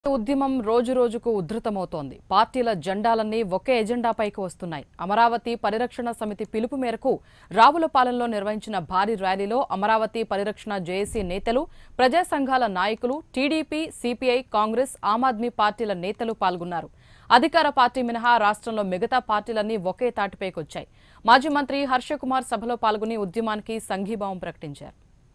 ఉద్యమం రోజు రోజుకు ఉధృతమవుతోంది పార్టీల జెండాలన్నీ ఒకే ఎజెండాపైకి వస్తున్నాయి అమరావతి పరిరక్షణ సమితి పిలుపు మేరకు రావులపాలెంలో నిర్వహించిన భారీ ర్యాలీలో అమరావతి పరిరక్షణ జేఏసీ నేతలు ప్రజా సంఘాల నాయకులు టీడీపీ సిపిఐ కాంగ్రెస్ ఆమ్ ఆద్మీ పార్టీల నేతలు పాల్గొన్నారు అధికార పార్టీ మినహా రాష్ట్రంలో మిగతా పార్టీలన్నీ ఒకే తాటిపైకొచ్చాయి మాజీ మంత్రి హర్షకుమార్ సభలో పాల్గొని ఉద్యమానికి సంఘీభావం ప్రకటించారు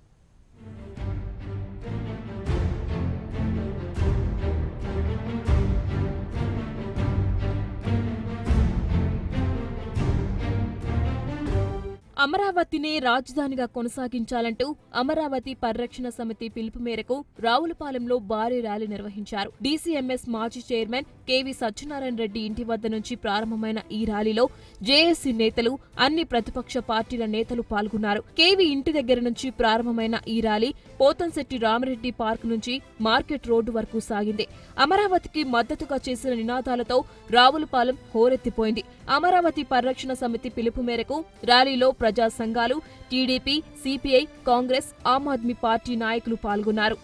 అమరావతినే రాజధానిగా కొనసాగించాలంటూ అమరావతి పరిరక్షణ సమితి పిలుపు మేరకు రావులపాలెంలో భారీ ర్యాలీ నిర్వహించారు డీసీఎంఎస్ మాజీ చైర్మన్ కేవీ సత్యనారాయణ రెడ్డి ఇంటి వద్ద నుంచి ప్రారంభమైన ఈ ర్యాలీలో జేఏసీ నేతలు అన్ని ప్రతిపక్ష పార్టీల నేతలు పాల్గొన్నారు కేవీ ఇంటి దగ్గర నుంచి ప్రారంభమైన ఈ ర్యాలీ పోతంశెట్టి రామరెడ్డి పార్క్ నుంచి మార్కెట్ రోడ్డు వరకు సాగింది అమరావతికి మద్దతుగా చేసిన నినాదాలతో రావులపాలెం హోరెత్తిపోయింది అమరావతి పరిరక్షణ సమితి పిలుపు మేరకు ర్యాలీలో ప్రజా సంఘాలు TDP CPI Congress Aam Aadmi party నాయకులు పాల్గొన్నారు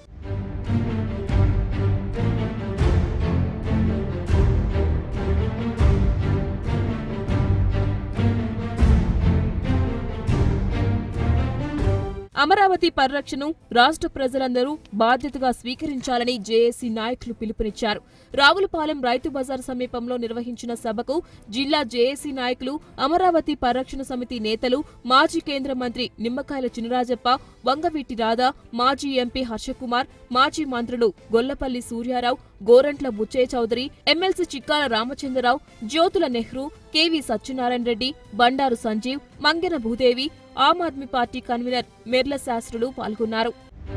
అమరావతి పరిరక్షణను రాష్ట్ర ప్రజలందరూ బాధ్యతగా స్వీకరించాలని జేఏసీ నాయకులు పిలుపునిచ్చారు రావులపాలెం రైతు బజార్ సమీపంలో నిర్వహించిన సభకు జిల్లా జేఏసీ నాయకులు అమరావతి పరిరక్షణ సమితి నేతలు మాజీ కేంద్ర మంత్రి నిమ్మకాయల చినరాజప్ప వంగవీటి రాధా మాజీ ఎంపీ హర్షకుమార్ మాజీ మంత్రులు Gollapalli Suryarao Gorantla Butchaiah Chowdary MLC Chikkala Ramachandrarao Jyothula Nehru KV Satyanarayana Reddy Bandaru Sanjeev Mangena Bhudevi Aam Aadmi party convener Merla Sastrulu పాల్గొన్నారు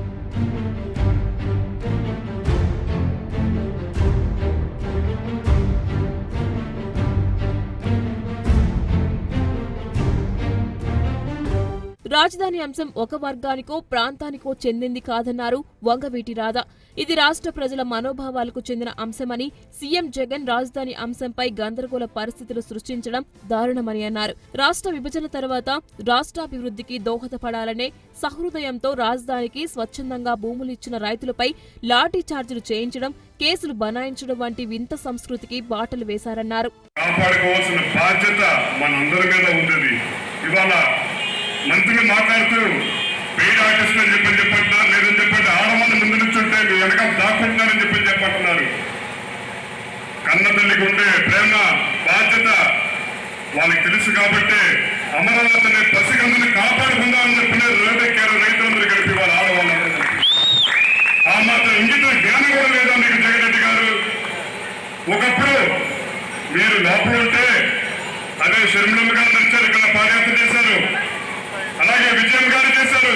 రాజధాని అంశం ఒక వర్గానికో ప్రాంతానికో చెందింది కాదన్నారు వంగవీటి రాధ ఇది రాష్ట్ర ప్రజల మనోభావాలకు చెందిన అంశమని సీఎం జగన్ రాజధాని అంశంపై గందరగోళ పరిస్థితులు సృష్టించడం దారుణమని అన్నారు రాష్ట్ర విభజన తర్వాత రాష్ట్రాభివృద్ధికి దోహదపడాలనే సహృదయంతో రాజధానికి స్వచ్ఛందంగా భూములిచ్చిన రైతులపై లాఠీ చార్జీలు చేయించడం కేసులు బనాయించడం వంటి వింత సంస్కృతికి బాటలు వేశారన్నారు కాపాడుకోవాల్సిన బాధ్యత మనందరి మీద ఉంటుంది ఇవాళ మంత్రి మాట్లాడుతూ పెయిడ్ ఆర్టిస్ట్ అని చెప్పని చెప్పంటున్నారు లేదని చెప్పండి ఆడవాళ్ళు ముందు నుంచి ఉంటే మీ వెనక దాక్కుంటున్నారని చెప్పని చెప్పంటున్నారు కన్న తల్లికి ఉండే ప్రేమ బాధ్యత వాళ్ళకి తెలుసు కాబట్టి అమరావతి అనే పసిగందుని కాపాడుకుందామని చెప్పిన రేపెక్కారు రైతులందరూ కలిపి వాళ్ళ ఆడవాళ్ళందరూ కలిపి. ఆ మాత్రం ఇంగిత జ్ఞానం కూడా లేదా మీకు జగన్ గారు ఒకప్పుడు మీరు లోపల ఉంటే అదే షర్మిలమ్మ గారు నచ్చారు ఇక్కడ పాదయాత్ర చేశారు అలాగే విజయం గారు చేశారు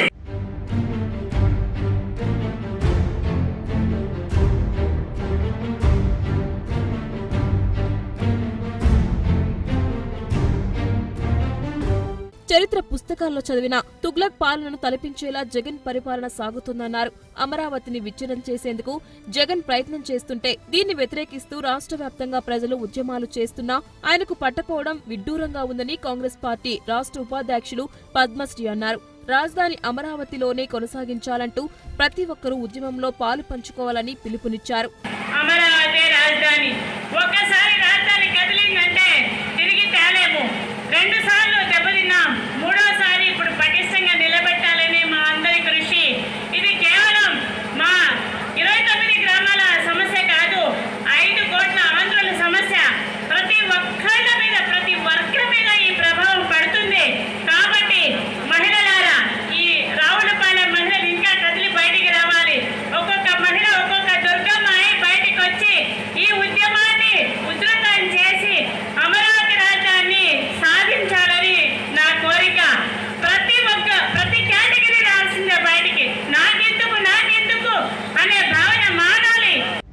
చరిత్ర పుస్తకాల్లో చదివిన తుగ్లక్ పాలనను తలపించేలా జగన్ పరిపాలన సాగుతుందన్నారు అమరావతిని విచ్ఛిన్నం చేసేందుకు జగన్ ప్రయత్నం చేస్తుంటే దీన్ని వ్యతిరేకిస్తూ రాష్ట్ర వ్యాప్తంగా ప్రజలు ఉద్యమాలు చేస్తున్నా ఆయనకు పట్టపోవడం విడ్డూరంగా ఉందని కాంగ్రెస్ పార్టీ రాష్ట్ర ఉపాధ్యక్షులు పద్మశ్రీ అన్నారు రాజధాని అమరావతిలోనే కొనసాగించాలంటూ ప్రతి ఒక్కరూ ఉద్యమంలో పాలు పంచుకోవాలని పిలుపునిచ్చారు అమరావతి రాజధాని ఒక్కసారి రాజధాని కదిలిందంటే తిరిగి తేలేము రెండు సార్లు దెబ్బతిన్నాం మూడోసారి ఇప్పుడు పటిష్టంగా నిలబెట్టాలని మా అందరి కృషి ఇది కేవలం మా ఇరవై తొమ్మిది గ్రామాల సమస్య కాదు ఐదు కోట్ల ఆంధ్రుల సమస్య ప్రతి ఒక్కళ్ళ మీద ప్రతి వర్గం మీద ఈ ప్రభావం పడుతుంది కాబట్టి మహిళలారా ఈ రావులపాలెం మహిళలు ఇంకా కదిలి బయటికి రావాలి ఒక్కొక్క మహిళ ఒక్కొక్క దుర్గమ్మ అయి బయటికి వచ్చి ఈ ఉద్యమాన్ని ఉధృతం చేసి అమరావతి రాజధానిని సాధించాలని నా కోరిక ప్రతి ఒక్క ప్రతి కేటగిరీ రావాల్సిందే బయటికి నాకెందుకు నాకెందుకు అనే భావన మారాలి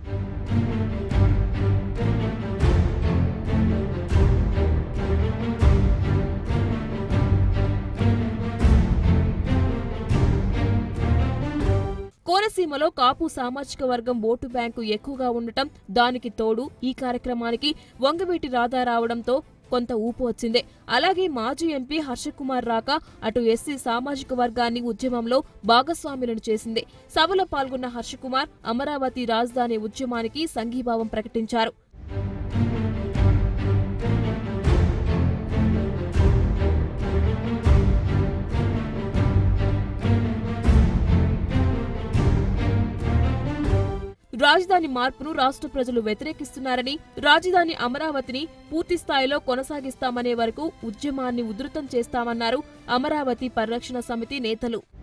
కోనసీమలో కాపు సామాజిక వర్గం ఓటు బ్యాంకు ఎక్కువగా ఉండటం దానికి తోడు ఈ కార్యక్రమానికి వంగవీటి రాధా రావడంతో కొంత ఊపు వచ్చింది అలాగే మాజీ ఎంపీ హర్షకుమార్ రాక అటు ఎస్సీ సామాజిక వర్గాన్ని ఉద్యమంలో భాగస్వాములను చేసింది సభలో పాల్గొన్న హర్షకుమార్ అమరావతి రాజధాని ఉద్యమానికి సంఘీభావం ప్రకటించారు రాజధాని మార్పును రాష్ట్ర ప్రజలు వ్యతిరేకిస్తున్నారని రాజధాని అమరావతిని పూర్తి స్థాయిలో కొనసాగిస్తామనే వరకు ఉద్యమాన్ని ఉధృతం చేస్తామన్నారు అమరావతి పరిరక్షణ సమితి నేతలు